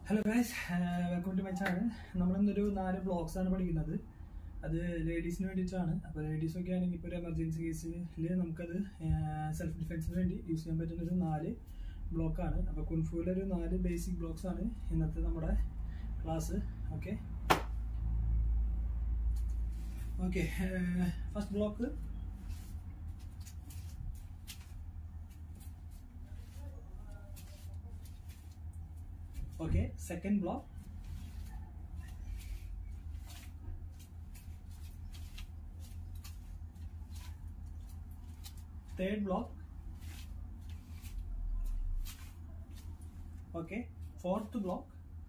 hello guys welcome to my channel നമ്മളിന്നൊരു നാല് blocks ആണ് പഠിക്കുന്നത് അത് ലേഡീസിന് വേണ്ടിയിട്ടാണ് അപ്പോൾ ലേഡീസ് ഒക്കെ ആണെങ്കിൽ ഇപ്പോൾ ഒരു എമർജൻസി കേസിൽ നമുക്കത് സെൽഫ് ഡിഫെൻസിന് വേണ്ടി യൂസ് ചെയ്യാൻ പറ്റുന്ന ഒരു നാല് ബ്ലോക്കാണ് അപ്പോൾ കുൻഫുവിലെ ഒരു നാല് ബേസിക് ബ്ലോക്സ് ആണ് ഇന്നത്തെ നമ്മുടെ class okay okay first block okay second block third block okay fourth block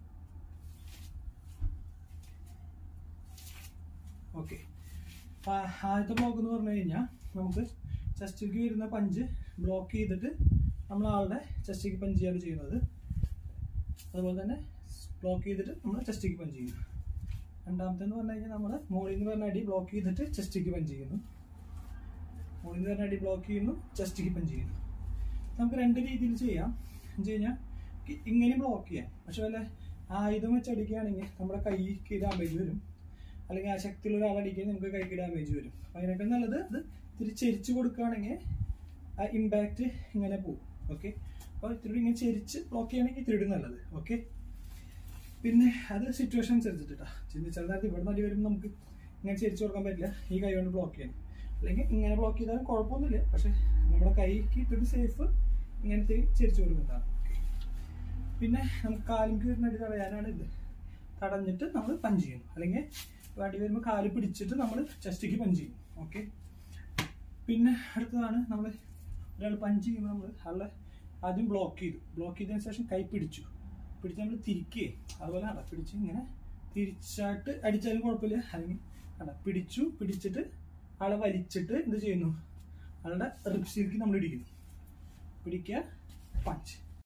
okay ആദ്യത്തെ ബ്ലോക്ക് എന്ന് പറഞ്ഞു കഴിഞ്ഞാൽ നമുക്ക് ചെസ്റ്റിലേക്ക് വരുന്ന പഞ്ച് ബ്ലോക്ക് ചെയ്തിട്ട് നമ്മൾ ആളുടെ ചെസ്റ്റിലേക്ക് പഞ്ച് ചെയ്യാണ് ചെയ്യുന്നത് അതുപോലെ തന്നെ ബ്ലോക്ക് ചെയ്തിട്ട് നമ്മൾ ചെസ്റ്റിക്ക് പഞ്ച് ചെയ്യുന്നു രണ്ടാമത്തെ എന്ന് പറഞ്ഞു കഴിഞ്ഞാൽ നമ്മൾ മോളിൽ നിന്ന് പറഞ്ഞ അടി ബ്ലോക്ക് ചെയ്തിട്ട് ചെസ്റ്റിക്ക് പഞ്ച് ചെയ്യുന്നു മോളിൽ നിന്ന് പറഞ്ഞ അടി ബ്ലോക്ക് ചെയ്യുന്നു ചെസ്റ്റിക്ക് പഞ്ച് ചെയ്യുന്നു നമുക്ക് രണ്ട് രീതിയിൽ ചെയ്യാം എന്ന് വെച്ച് കഴിഞ്ഞാൽ ഇങ്ങനെ ബ്ലോക്ക് ചെയ്യാം പക്ഷെ വല്ല ആയുധം വെച്ച് അടിക്കുകയാണെങ്കിൽ നമ്മുടെ കൈക്ക് ഡാമേജ് വരും അല്ലെങ്കിൽ ആ ശക്തിയുള്ള ഒരാൾ അടിക്കാൻ നമുക്ക് കൈക്ക് ഡാമേജ് വരും അപ്പം അതിനൊക്കെ നല്ലത് അത് തിരിച്ചരിച്ച് കൊടുക്കുകയാണെങ്കിൽ ആ ഇമ്പാക്റ്റ് ഇങ്ങനെ പോകും ഓക്കെ അപ്പോൾ ഇത്തിരി ഇങ്ങനെ ചെരിച്ച് ബ്ലോക്ക് ചെയ്യണമെങ്കിൽ ഇത്തിരി നല്ലത് ഓക്കെ പിന്നെ അത് സിറ്റുവേഷൻ അനുസരിച്ചിട്ടാ ചില നേരത്തെ ഇവിടെ നടി വരുമ്പോൾ നമുക്ക് ഇങ്ങനെ ചെരിച്ച് കൊടുക്കാൻ പറ്റില്ല ഈ കൈ കൊണ്ട് ബ്ലോക്ക് ചെയ്യണം അല്ലെങ്കിൽ ഇങ്ങനെ ബ്ലോക്ക് ചെയ്താലും കുഴപ്പമൊന്നുമില്ല പക്ഷെ നമ്മുടെ കൈക്ക് ഇത്തിരി സേഫ് ഇങ്ങനത്തെ ചെരിച്ച് കൊടുക്കുന്നതാണ് പിന്നെ നമുക്ക് കാലിക്ക് വരുന്ന അടി തടയാനാണ് ഇത് തടഞ്ഞിട്ട് നമ്മൾ പഞ്ച് ചെയ്യുന്നു അല്ലെങ്കിൽ അടി വരുമ്പോൾ കാല് പിടിച്ചിട്ട് നമ്മൾ ചെസ്റ്റിക്ക് പഞ്ച് ചെയ്യും ഓക്കെ പിന്നെ അടുത്തതാണ് നമ്മൾ ഒരാൾ പഞ്ച് ചെയ്യുമ്പോൾ നമ്മൾ ആളുടെ ആദ്യം ബ്ലോക്ക് ചെയ്തു ബ്ലോക്ക് ചെയ്തതിന് ശേഷം കൈ പിടിച്ചു പിടിച്ച് നമ്മൾ തിരിക്കുകയെ അതുപോലെ അട പിടിച്ച് ഇങ്ങനെ തിരിച്ചായിട്ട് അടിച്ചാലും കുഴപ്പമില്ല അല്ലെങ്കിൽ അട പിടിച്ചു പിടിച്ചിട്ട് ആളെ വലിച്ചിട്ട് എന്ത് ചെയ്യുന്നു ആളുടെ റിപ്സിലേക്ക് നമ്മൾ ഇടിക്കുന്നു പിടിക്കുക പഞ്ച്